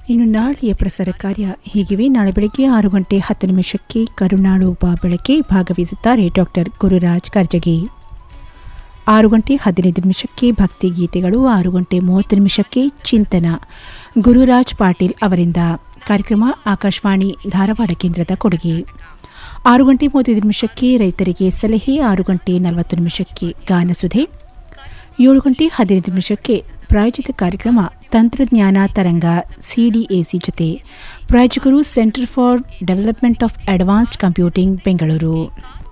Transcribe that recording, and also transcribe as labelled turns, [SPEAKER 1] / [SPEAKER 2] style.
[SPEAKER 1] ಇನ್ನು ನಾಳೆಯ ಪ್ರಸಾರ ಕಾರ್ಯ ಹೀಗಿವೆ ನಾಳೆ ಬೆಳಗ್ಗೆ ಆರು ಗಂಟೆ ಹತ್ತು ನಿಮಿಷಕ್ಕೆ ಕರುನಾಡು ಬಾ ಬೆಳಗ್ಗೆ ಭಾಗವಹಿಸುತ್ತಾರೆ ಡಾಕ್ಟರ್ ಗುರುರಾಜ್ ಕರ್ಜಗಿ ಆರು ಗಂಟೆ ಹದಿನೈದು ನಿಮಿಷಕ್ಕೆ ಭಕ್ತಿ ಗೀತೆಗಳು ಆರು ಗಂಟೆ ಮೂವತ್ತು ನಿಮಿಷಕ್ಕೆ ಚಿಂತನ ಗುರುರಾಜ್ ಪಾಟೀಲ್ ಅವರಿಂದ ಕಾರ್ಯಕ್ರಮ ಆಕಾಶವಾಣಿ ಧಾರವಾಡ ಕೇಂದ್ರದ ಕೊಡುಗೆ ಆರು ಗಂಟೆ ಮೂವತ್ತೈದು ನಿಮಿಷಕ್ಕೆ ರೈತರಿಗೆ ಸಲಹೆ ಆರು ಗಂಟೆ ನಲವತ್ತು ನಿಮಿಷಕ್ಕೆ ಗಾನಸುಧೆ ಏಳು ಗಂಟೆ ಹದಿನೈದು ನಿಮಿಷಕ್ಕೆ ಪ್ರಾಯೋಜಿತ ಕಾರ್ಯಕ್ರಮ ತಂತ್ರಜ್ಞಾನ ತರಂಗ ಸಿಡಿಎಸಿ ಜೊತೆ ಪ್ರಾಯೋಜಕರು centre for development of advanced computing Bengaluru